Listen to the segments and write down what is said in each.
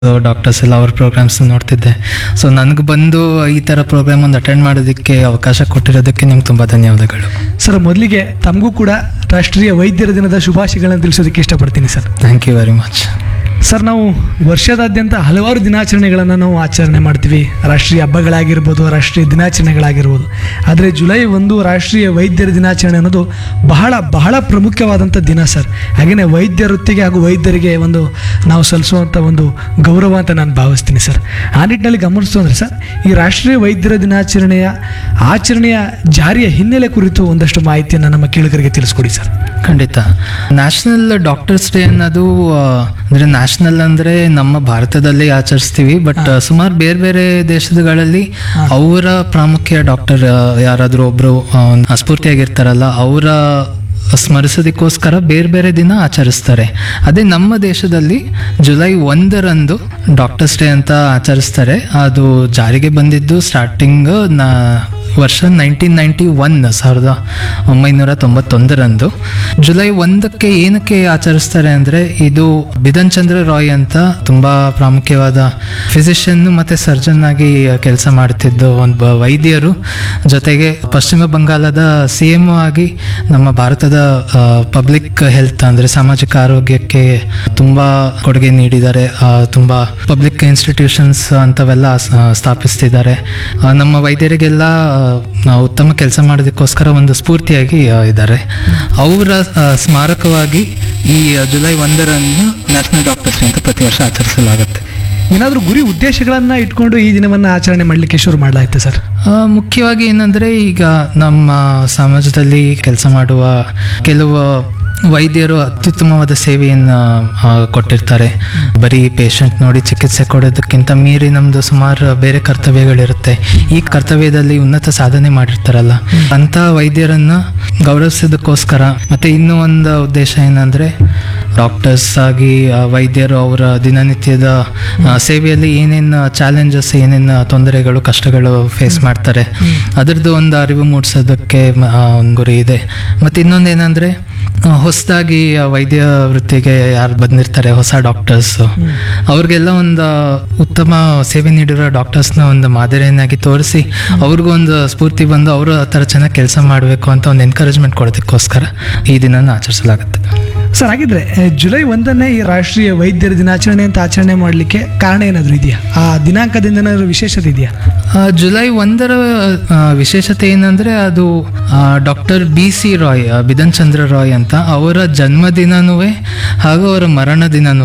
doctors ಎಲ್ಲ ಅವ್ರ programmes ನೋಡ್ತಿದ್ದೆ ಸೊ ನನಗೆ ಬಂದು ಈ ಥರ ಪ್ರೋಗ್ರಾಮ್ ಒಂದು ಅಟೆಂಡ್ ಮಾಡೋದಕ್ಕೆ ಅವಕಾಶ ಕೊಟ್ಟಿರೋದಕ್ಕೆ ನಿಮ್ಗೆ ತುಂಬ ಧನ್ಯವಾದಗಳು ಸರ್ ಮೊದಲಿಗೆ ತಮಗೂ ಕೂಡ ರಾಷ್ಟ್ರೀಯ ವೈದ್ಯರ ದಿನದ ಶುಭಾಶಯಗಳನ್ನು ತಿಳಿಸೋದಕ್ಕೆ ಇಷ್ಟಪಡ್ತೀನಿ sir thank you very much sir ನಾವು ವರ್ಷದಾದ್ಯಂತ ಹಲವಾರು ದಿನಾಚರಣೆಗಳನ್ನು ನಾವು ಆಚರಣೆ ಮಾಡ್ತೀವಿ ರಾಷ್ಟ್ರೀಯ ಹಬ್ಬಗಳಾಗಿರ್ಬೋದು ರಾಷ್ಟ್ರೀಯ ದಿನಾಚರಣೆಗಳಾಗಿರ್ಬೋದು ಆದರೆ ಜುಲೈ ಒಂದು ರಾಷ್ಟ್ರೀಯ ವೈದ್ಯರ ದಿನಾಚರಣೆ ಅನ್ನೋದು ಬಹಳ ಬಹಳ ಪ್ರಮುಖವಾದಂಥ ದಿನ ಸರ್ ಹಾಗೆಯೇ ವೈದ್ಯ ವೃತ್ತಿಗೆ ಹಾಗೂ ವೈದ್ಯರಿಗೆ ಒಂದು ನಾವು ಸಲ್ಲಿಸುವಂಥ ಒಂದು ಗೌರವ ಅಂತ ನಾನು ಭಾವಿಸ್ತೀನಿ ಸರ್ ಆ ನಿಟ್ಟಿನಲ್ಲಿ ಗಮನಿಸ್ತು ಅಂದರೆ ಸರ್ ಈ ರಾಷ್ಟ್ರೀಯ ವೈದ್ಯರ ದಿನಾಚರಣೆಯ ಆಚರಣೆಯ ಜಾರಿಯ ಹಿನ್ನೆಲೆ ಕುರಿತು ಒಂದಷ್ಟು ಮಾಹಿತಿಯನ್ನು ನಮ್ಮ ಕೇಳುಗರಿಗೆ ತಿಳಿಸ್ಕೊಡಿ ಸರ್ ಖಂಡಿತ ನ್ಯಾಷನಲ್ ಡಾಕ್ಟರ್ಸ್ ಡೇ ಅನ್ನೋದು ಆ, ಅಂದ್ರೆ ನ್ಯಾಷನಲ್ ಅಂದ್ರೆ ನಮ್ಮ ಭಾರತದಲ್ಲಿ ಆಚರಿಸ್ತೀವಿ ಬಟ್ ಸುಮಾರು ಬೇರೆ ಬೇರೆ ದೇಶಗಳಲ್ಲಿ ಅವರ ಪ್ರಾಮುಖ್ಯ ಡಾಕ್ಟರ್ ಯಾರಾದರೂ ಒಬ್ರು ಆ, ಸ್ಫೂರ್ತಿಯಾಗಿರ್ತಾರಲ್ಲ ಅವರ ಸ್ಮರಿಸೋದಕ್ಕೋಸ್ಕರ ಬೇರೆ ಬೇರೆ ದಿನ ಆಚರಿಸ್ತಾರೆ ಅದೇ ನಮ್ಮ ದೇಶದಲ್ಲಿ ಜುಲೈ ಒಂದರಂದು ಡಾಕ್ಟರ್ಸ್ ಡೇ ಅಂತ ಆಚರಿಸ್ತಾರೆ ಅದು ಜಾರಿಗೆ ಬಂದಿದ್ದು ಸ್ಟಾರ್ಟಿಂಗ್ ನಾ ವರ್ಷ ನೈನ್ಟೀನ್ ನೈಂಟಿ ಒನ್ ಸಾವಿರದ ಒಂಬೈನೂರ ತೊಂಬತ್ತೊಂದರಂದು ಜುಲೈ ಒಂದಕ್ಕೆ ಏನಕ್ಕೆ ಆಚರಿಸ್ತಾರೆ ಅಂದರೆ ಇದು ಬಿಧನ್ ಚಂದ್ರ ರಾಯ್ ಅಂತ ತುಂಬ ಪ್ರಾಮುಖ್ಯವಾದ ಫಿಸಿಷಿಯನ್ ಮತ್ತು ಸರ್ಜನ್ ಆಗಿ ಕೆಲಸ ಮಾಡ್ತಿದ್ದು ಒಂದು ವೈದ್ಯರು ಜೊತೆಗೆ ಪಶ್ಚಿಮ ಬಂಗಾಳದ ಸಿ ಎಮ್ ಆಗಿ ನಮ್ಮ ಭಾರತದ ಪಬ್ಲಿಕ್ ಹೆಲ್ತ್ ಅಂದರೆ ಸಾಮಾಜಿಕ ಆರೋಗ್ಯಕ್ಕೆ ತುಂಬ ಕೊಡುಗೆ ನೀಡಿದ್ದಾರೆ ಆ, ತುಂಬ ಪಬ್ಲಿಕ್ ಇನ್ಸ್ಟಿಟ್ಯೂಷನ್ಸ್ ಅಂಥವೆಲ್ಲ ಸ- ಸ್ಥಾಪಿಸ್ತಿದ್ದಾರೆ ಆ, ನಮ್ಮ ವೈದ್ಯರಿಗೆಲ್ಲ ಆ, ಉತ್ತಮ ಕೆಲಸ ಮಾಡೋದಕ್ಕೋಸ್ಕರ ಒಂದು ಸ್ಫೂರ್ತಿಯಾಗಿ ಆ, ಇದ್ದಾರೆ ಅವರ ಆ, ಸ್ಮಾರಕವಾಗಿ ಈ ಜುಲೈ ಒಂದರಂದು ನ್ಯಾಷನಲ್ ಡಾಕ್ಟರ್ಸ್ ಡೇ ಅಂತ ಪ್ರತಿ ವರ್ಷ ಆಚರಿಸಲಾಗುತ್ತೆ ಏನಾದರೂ ಗುರಿ ಉದ್ದೇಶಗಳನ್ನು ಇಟ್ಕೊಂಡು ಈ ದಿನವನ್ನು ಆಚರಣೆ ಮಾಡಲಿಕ್ಕೆ ಶುರು ಮಾಡಲಾಯ್ತು ಸರ್ ಆ, ಮುಖ್ಯವಾಗಿ ಏನಂದ್ರೆ ಈಗ ನಮ್ಮ ಸಮಾಜದಲ್ಲಿ ಕೆಲಸ ಮಾಡುವ ಕೆಲವು ವೈದ್ಯರು ಅತ್ಯುತ್ತಮವಾದ ಸೇವೆಯನ್ನು ಆ, ಕೊಟ್ಟಿರ್ತಾರೆ ಬರೀ ಪೇಷಂಟ್ ನೋಡಿ ಚಿಕಿತ್ಸೆ ಕೊಡೋದಕ್ಕಿಂತ ಮೀರಿ ನಮ್ದು ಸುಮಾರು ಬೇರೆ ಕರ್ತವ್ಯಗಳಿರುತ್ತೆ ಈ ಕರ್ತವ್ಯದಲ್ಲಿ ಉನ್ನತ ಸಾಧನೆ ಮಾಡಿರ್ತಾರಲ್ಲ ಅಂತ ವೈದ್ಯರನ್ನ ಗೌರವಿಸೋದಕ್ಕೋಸ್ಕರ ಮತ್ತೆ ಇನ್ನೂ ಒಂದು ಉದ್ದೇಶ ಏನಂದ್ರೆ ಡಾಕ್ಟರ್ಸ್ ಆಗಿ ಆ, ವೈದ್ಯರು ಅವರ ದಿನನಿತ್ಯದ ಆ, ಸೇವೆಯಲ್ಲಿ ಏನೇನು ಚಾಲೆಂಜಸ್ ಏನೇನು ತೊಂದರೆಗಳು ಕಷ್ಟಗಳು ಫೇಸ್ ಮಾಡ್ತಾರೆ ಅದರದ್ದು ಒಂದು ಅರಿವು ಮೂಡಿಸೋದಕ್ಕೆ ಮ- ಆ, ಒಂದು ಗುರಿ ಇದೆ ಮತ್ತು ಇನ್ನೊಂದು ಏನಂದರೆ ಹೊಸದಾಗಿ ವೈದ್ಯ ವೃತ್ತಿಗೆ ಯಾರು ಬಂದಿರ್ತಾರೆ ಹೊಸ ಡಾಕ್ಟರ್ಸ್ ಅವ್ರಿಗೆಲ್ಲ ಒಂದು ಉತ್ತಮ ಸೇವೆ ನೀಡಿರೋ ಡಾಕ್ಟರ್ಸ್ನ ಒಂದು ಮಾದರಿಯನ್ನಾಗಿ ತೋರಿಸಿ ಅವ್ರಿಗೂ ಒಂದು ಸ್ಫೂರ್ತಿ ಬಂದು ಅವರು ಆ ಥರ ಚೆನ್ನಾಗಿ ಕೆಲಸ ಮಾಡಬೇಕು ಅಂತ ಒಂದು ಎನ್ಕರೇಜ್ಮೆಂಟ್ ಕೊಡೋದಕ್ಕೋಸ್ಕರ ಈ ದಿನನ ಆಚರಿಸಲಾಗುತ್ತೆ ಸರ್ ಹಾಗಿದ್ರೆ ಆ, ಜುಲೈ ಒಂದನ್ನೇ ಈ ರಾಷ್ಟ್ರೀಯ ವೈದ್ಯರ ದಿನಾಚರಣೆ ಅಂತ ಆಚರಣೆ ಮಾಡಲಿಕ್ಕೆ ಕಾರಣ ಏನಾದರೂ ಇದೆಯಾ ಆ ದಿನಾಂಕದಿಂದ ಏನಾದರೂ ವಿಶೇಷತೆ ಇದೆಯಾ ಆ, ಜುಲೈ ಒಂದರ ಆ, ವಿಶೇಷತೆ ಏನಂದ್ರೆ ಅದು ಡಾಕ್ಟರ್ ಬಿ ಸಿ ರಾಯ್ ಆ, ಬಿಧನ್ ಚಂದ್ರ ರಾಯ್ ಅಂತ ಅವರ ಜನ್ಮದಿನನೂ ಹಾಗೂ ಅವರ ಮರಣ ದಿನನೂ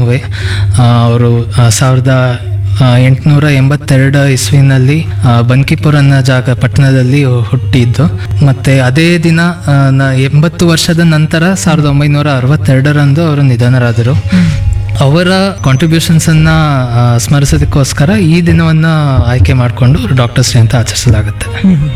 ಅವರು ಸಾವಿರದ ಆ, ಎಂಟುನೂರ ಎಂಬತ್ತೆರಡು ಇಸ್ವಿನಲ್ಲಿ ಆ, ಬಂಕಿಪುರ್ ಅನ್ನೋ ಜಾಗ ಪಟ್ಟಣದಲ್ಲಿ ಹುಟ್ಟಿದ್ದು ಮತ್ತೆ ಅದೇ ದಿನ ಆ, ನ- ಎಂಬತ್ತು ವರ್ಷದ ನಂತರ ಸಾವಿರದ ಒಂಬೈನೂರ ಅರವತ್ತೆರಡರಂದು ಅವರು ನಿಧನರಾದರು ಅವರ ಕಾಂಟ್ರಿಬ್ಯೂಷನ್ಸ್ ಅನ್ನ ಆ, ಸ್ಮರಿಸೋದಕ್ಕೋಸ್ಕರ ಈ ದಿನವನ್ನ ಆಯ್ಕೆ ಮಾಡಿಕೊಂಡು ಡಾಕ್ಟರ್ಸ್ ಡೇ ಅಂತ ಆಚರಿಸಲಾಗುತ್ತೆ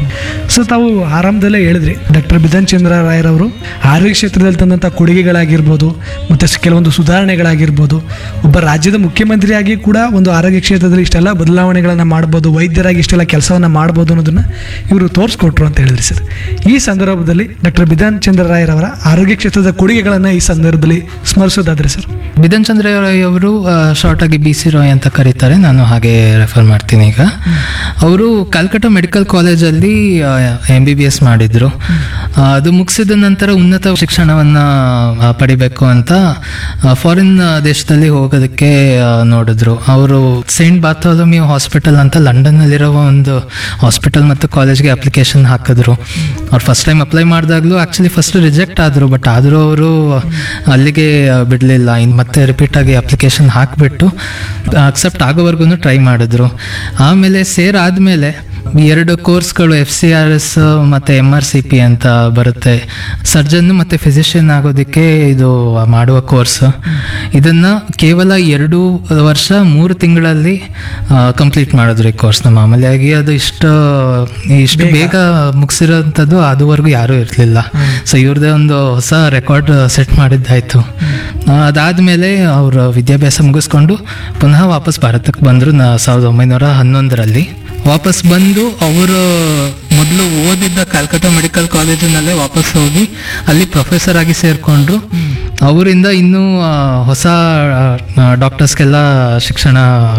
ಸೊ ತಾವು ಆರಂಭದಲ್ಲೇ ಹೇಳಿದ್ರಿ ಡಾಕ್ಟರ್ ಬಿಧನ್ ಚಂದ್ರ ರಾಯರವರು ಆರೋಗ್ಯ ಕ್ಷೇತ್ರದಲ್ಲಿ ತಂದಂಥ ಕೊಡುಗೆಗಳಾಗಿರ್ಬೋದು ಮತ್ತು ಸ- ಕೆಲವೊಂದು ಸುಧಾರಣೆಗಳಾಗಿರ್ಬೋದು ಒಬ್ಬ ರಾಜ್ಯದ ಮುಖ್ಯಮಂತ್ರಿಯಾಗಿ ಕೂಡ ಒಂದು ಆರೋಗ್ಯ ಕ್ಷೇತ್ರದಲ್ಲಿ ಇಷ್ಟೆಲ್ಲ ಬದಲಾವಣೆಗಳನ್ನು ಮಾಡ್ಬೋದು ವೈದ್ಯರಾಗಿ ಇಷ್ಟೆಲ್ಲ ಕೆಲಸವನ್ನು ಮಾಡ್ಬೋದು ಅನ್ನೋದನ್ನು ಇವರು ತೋರಿಸ್ಕೊಟ್ರು ಅಂತ ಹೇಳಿದ್ರಿ ಸರ್ ಈ ಸಂದರ್ಭದಲ್ಲಿ ಡಾಕ್ಟರ್ ಬಿಧಾನ್ ಚಂದ್ರ ರಾಯರವರ ಆರೋಗ್ಯ ಕ್ಷೇತ್ರದ ಕೊಡುಗೆಗಳನ್ನು ಈ ಸಂದರ್ಭದಲ್ಲಿ ಸ್ಮರಿಸೋದಾದ್ರೆ ಸರ್ ಬಿಧನ್ ಚಂದ್ರ ರಾಯ್ ಅವರು ಶಾರ್ಟ್ ಆಗಿ ಬಿ ಸಿ ರಾಯ್ ಅಂತ ಕರೀತಾರೆ ನಾನು ಹಾಗೆ ರೆಫರ್ ಮಾಡ್ತೀನಿ ಈಗ ಅವರು ಕಲ್ಕಟ್ಟ ಮೆಡಿಕಲ್ ಕಾಲೇಜಲ್ಲಿ ಎಂ ಬಿ ಬಿ ಎಸ್ ಮಾಡಿದ್ರು ಆ, ಅದು ಮುಗಿಸಿದ ನಂತರ ಉನ್ನತ ಶಿಕ್ಷಣವನ್ನ ಆ, ಪಡಿಬೇಕು ಅಂತ ಫಾರಿನ್ ದೇಶದಲ್ಲಿ ಹೋಗೋದಕ್ಕೆ ಆ, ನೋಡಿದ್ರು ಅವರು ಸೇಂಟ್ ಬಾಥೋಲಮಿಯೋ ಹಾಸ್ಪಿಟಲ್ ಅಂತ ಲಂಡನ್ನಲ್ಲಿರೋ ಒಂದು ಹಾಸ್ಪಿಟಲ್ ಮತ್ತು ಕಾಲೇಜ್ಗೆ ಅಪ್ಲಿಕೇಶನ್ ಹಾಕಿದ್ರು ಅವ್ರು ಫಸ್ಟ್ ಟೈಮ್ ಅಪ್ಲೈ ಮಾಡಿದಾಗಲೂ ಆ್ಯಕ್ಚುಲಿ ಫಸ್ಟ್ ರಿಜೆಕ್ಟ್ ಆದರು ಬಟ್ ಆದರೂ ಅವರು ಅಲ್ಲಿಗೆ ಬಿಡಲಿಲ್ಲ ಇನ್ನು ಮತ್ತೆ ರಿಪೀಟ್ ಆಗಿ ಅಪ್ಲಿಕೇಶನ್ ಹಾಕಿಬಿಟ್ಟು ಅಕ್ಸೆಪ್ಟ್ ಆಗೋವರೆಗೂ ಟ್ರೈ ಮಾಡಿದ್ರು ಆಮೇಲೆ ಸೇರಾದ್ಮೇಲೆ ಎರಡು ಕೋರ್ಸ್ಗಳು ಎಫ್ ಸಿ ಆರ್ ಎಸ್ ಮತ್ತು ಎಮ್ ಆರ್ ಸಿ ಪಿ ಅಂತ ಬರುತ್ತೆ ಸರ್ಜನ್ ಮತ್ತು ಫಿಸಿಷಿಯನ್ ಆಗೋದಕ್ಕೆ ಇದು ಮಾಡುವ ಕೋರ್ಸ್ ಇದನ್ನ ಕೇವಲ ಎರಡು ವರ್ಷ ಮೂರು ತಿಂಗಳಲ್ಲಿ ಕಂಪ್ಲೀಟ್ ಮಾಡಿದ್ರು ಈ ಕೋರ್ಸ್ನ ಮಾಮೂಲಿಯಾಗಿ ಅದು ಇಷ್ಟು ಇಷ್ಟು ಬೇಗ ಮುಗಿಸಿರೋಂಥದ್ದು ಅದುವರೆಗೂ ಯಾರೂ ಇರಲಿಲ್ಲ ಸೊ ಇವ್ರದ್ದೇ ಒಂದು ಹೊಸ ರೆಕಾರ್ಡ್ ಸೆಟ್ ಮಾಡಿದ್ದಾಯ್ತು ಆ, ಅದಾದ್ಮೇಲೆ ಅವರು ವಿದ್ಯಾಭ್ಯಾಸ ಮುಗಿಸ್ಕೊಂಡು ಪುನಃ ವಾಪಸ್ ಭಾರತಕ್ಕೆ ಬಂದರು ನಾ ಸಾವಿರದ ಒಂಬೈನೂರ ಹನ್ನೊಂದರಲ್ಲಿ ವಾಪಸ್ ಬಂದು ಅವರು ಮೊದಲು ಓದಿದ್ದ ಕಲ್ಕತ್ತಾ ಮೆಡಿಕಲ್ ಕಾಲೇಜಿನಲ್ಲೇ ವಾಪಸ್ ಹೋಗಿ ಅಲ್ಲಿ ಪ್ರೊಫೆಸರ್ ಆಗಿ ಸೇರಿಕೊಂಡ್ರು ಅವರಿಂದ ಇನ್ನೂ ಆ, ಹೊಸ ಡಾಕ್ಟರ್ಸ್ಗೆಲ್ಲ ಶಿಕ್ಷಣ